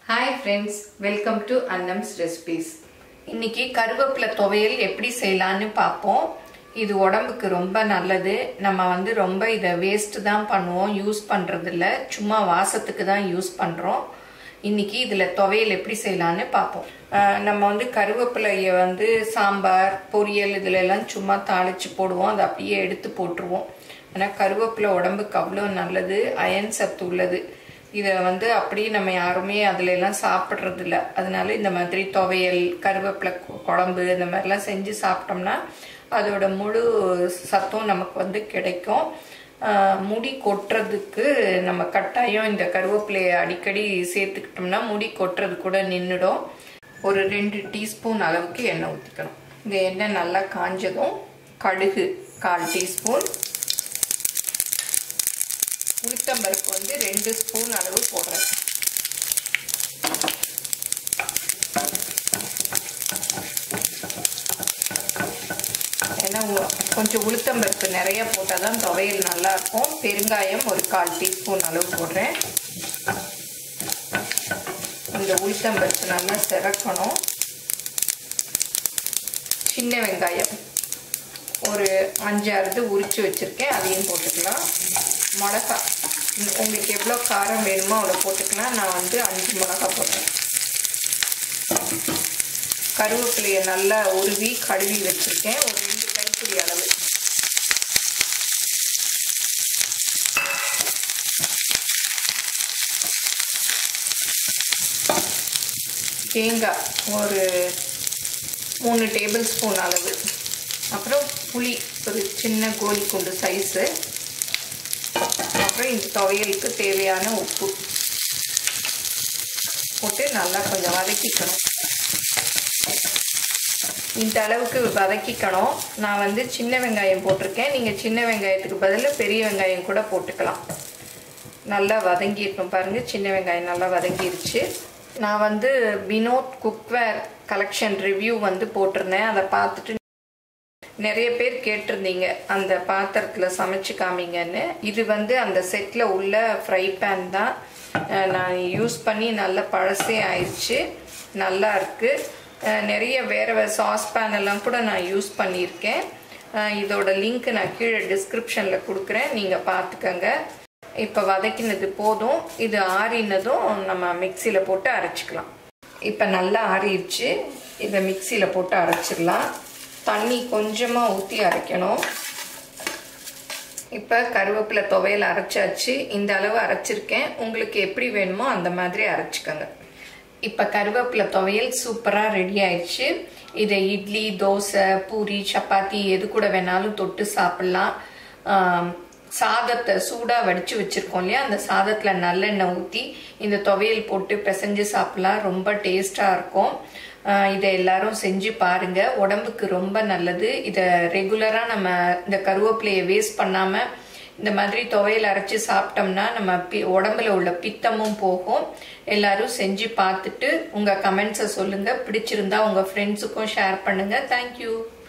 hi friends welcome to Annam's recipes இன்னைக்கு கருவேப்பிலை துவையல் எப்படி செய்யலான்னு பார்ப்போம் இது உடம்புக்கு ரொம்ப நல்லது நம்ம வந்து ரொம்ப இதை வேஸ்ட் தான் பண்ணுவோம் யூஸ் பண்ணுறதில்ல சும்மா வாசத்துக்கு தான் யூஸ் பண்ணுறோம் இன்னைக்கு இதில் துவையல் எப்படி செய்யலான்னு பார்ப்போம் ஆஹ் நம்ம வந்து கருவேப்பிலையை வந்து சாம்பார் பொரியல் இதுல எல்லாம் சும்மா தாளிச்சு போடுவோம் அதை அப்படியே எடுத்து போட்டுருவோம் ஆனால் கருவேப்பிலை உடம்புக்கு அவ்வளோ நல்லது அயன் சத்து உள்ளது இதை வந்து அப்படியே நம்ம யாருமே அதுல எல்லாம் சாப்பிட்றது இல்ல அதனால இந்த மாதிரி துவையல் கருவேப்பிலை கு- குழம்பு இந்த மாதிரிலாம் செஞ்சு சாப்பிட்டோம்னா அதோட முழு சத்தும் நமக்கு வந்து கிடைக்கும் ஆஹ் முடி கொட்டுறதுக்கு நம்ம கட்டாயம் இந்த கருவேப்பிலையை அடிக்கடி சேர்த்துக்கிட்டோம்னா முடி கொட்டுறது கூட நின்றுடும் ஒரு ரெண்டு டீஸ்பூன் அளவுக்கு எண்ணெய் ஊற்றிக்கணும் இந்த எண்ணெய் நல்லா காஞ்சதும் கடுகு கால் டீஸ்பூன் உளுத்தம்பருப்பு வந்து ரெண்டு ஸ்பூன் அளவு போடுறேன் ஏன்னா உ- கொஞ்சம் உளுத்தம்பருப்பு நிறைய போட்டால் தான் துவையல் நல்லா இருக்கும் பெருங்காயம் ஒரு கால் டீஸ்பூன் அளவு போடுறேன் இந்த உளுத்தம்பருப்பு நல்லா சிறக்கணும் சின்ன வெங்காயம் ஒரு அஞ்சாறு உரிச்சு வச்சுருக்கேன் அதையும் போட்டுக்கலாம் மிளகா உங்களுக்கு எவ்வளோ காரம் வேணுமோ அவ்வளோ போட்டுக்கலாம் நான் வந்து அஞ்சு மிளகா போடுறேன் கருவேப்பிலையை நல்லா உருவி கழுவி வச்சுருக்கேன் ஒரு ரெண்டு கைப்பிடி அளவு தேங்காய் ஒரு மூணு டேபிள் ஸ்பூன் அளவு அப்புறம் புளி ஒரு சின்ன கோலி குண்டு சைஸு அப்புறம் இந்த துவையலுக்கு தேவையான உப்பு போட்டு நல்லா கொஞ்சம் வதக்கிக்கணும் இந்த அளவுக்கு வதக்கிக்கணும் நான் வந்து சின்ன வெங்காயம் போட்டிருக்கேன் நீங்கள் சின்ன வெங்காயத்துக்கு பதிலாக பெரிய வெங்காயம் கூட போட்டுக்கலாம் நல்லா வதங்கிருக்கும் பாருங்க சின்ன வெங்காயம் நல்லா வதங்கிருச்சு நான் வந்து வினோத் குக்வேர் கலெக்ஷன் ரிவ்யூ வந்து போட்டிருந்தேன் அதை பார்த்துட்டு நிறைய பேர் கேட்டிருந்தீங்க அந்த பாத்திரத்தில் சமைச்சு காமிங்கன்னு இது வந்து அந்த செட்டில் உள்ள ஃப்ரை பேன் தான் அஹ் நான் யூஸ் பண்ணி நல்ல பழசே ஆயிடுச்சு நல்லா இருக்கு அஹ் நிறைய வேற வேறு சாஸ் பேன் எல்லாம் கூட நான் யூஸ் பண்ணியிருக்கேன் அஹ் இதோட லிங்க் நான் கீழே டிஸ்கிரிப்ஷனில் கொடுக்குறேன் நீங்கள் பார்த்துக்கங்க இப்போ வதக்கினது போதும் இது ஆறினதும் நம்ம மிக்சியில் போட்டு அரைச்சிக்கலாம் இப்போ நல்லா ஆறிடுச்சு இதை மிக்சியில் போட்டு அரைச்சிடலாம் தண்ணி கொஞ்சமாக ஊற்றி அரைக்கணும் இப்போ கருவேப்பிலை துவையல் அரைச்சாச்சு இந்த அளவு அரைச்சிருக்கேன் உங்களுக்கு எப்படி வேணுமோ அந்த மாதிரி அரைச்சிக்கோங்க இப்போ கருவேப்பிலை துவையல் சூப்பராக ரெடி ஆயிடுச்சு இதை இட்லி தோசை பூரி சப்பாத்தி எது கூட வேணாலும் தொட்டு சாப்பிட்லாம் ஆம், சாதத்தை சூடாக வடித்து வச்சுருக்கோம் இல்லையா அந்த சாதத்தில் நல்லெண்ணெய் ஊற்றி இந்த துவையல் போட்டு பிசைஞ்சு சாப்பிட்லாம் ரொம்ப டேஸ்ட்டாக இருக்கும் ஆஹ் இதை எல்லாரும் செஞ்சு பாருங்க உடம்புக்கு ரொம்ப நல்லது இதை ரெகுலராக நம்ம இந்த கருவேப்பிலையை வேஸ்ட் பண்ணாமல் இந்த மாதிரி துவையல் அரைச்சி சாப்பிட்டோம்னா நம்ம பி உடம்புல உள்ள பித்தமும் போகும் எல்லாரும் செஞ்சு பார்த்துட்டு உங்கள் கமெண்ட்ஸை சொல்லுங்கள் பிடிச்சிருந்தா உங்கள் ஃப்ரெண்ட்ஸுக்கும் ஷேர் பண்ணுங்கள் தேங்க்யூ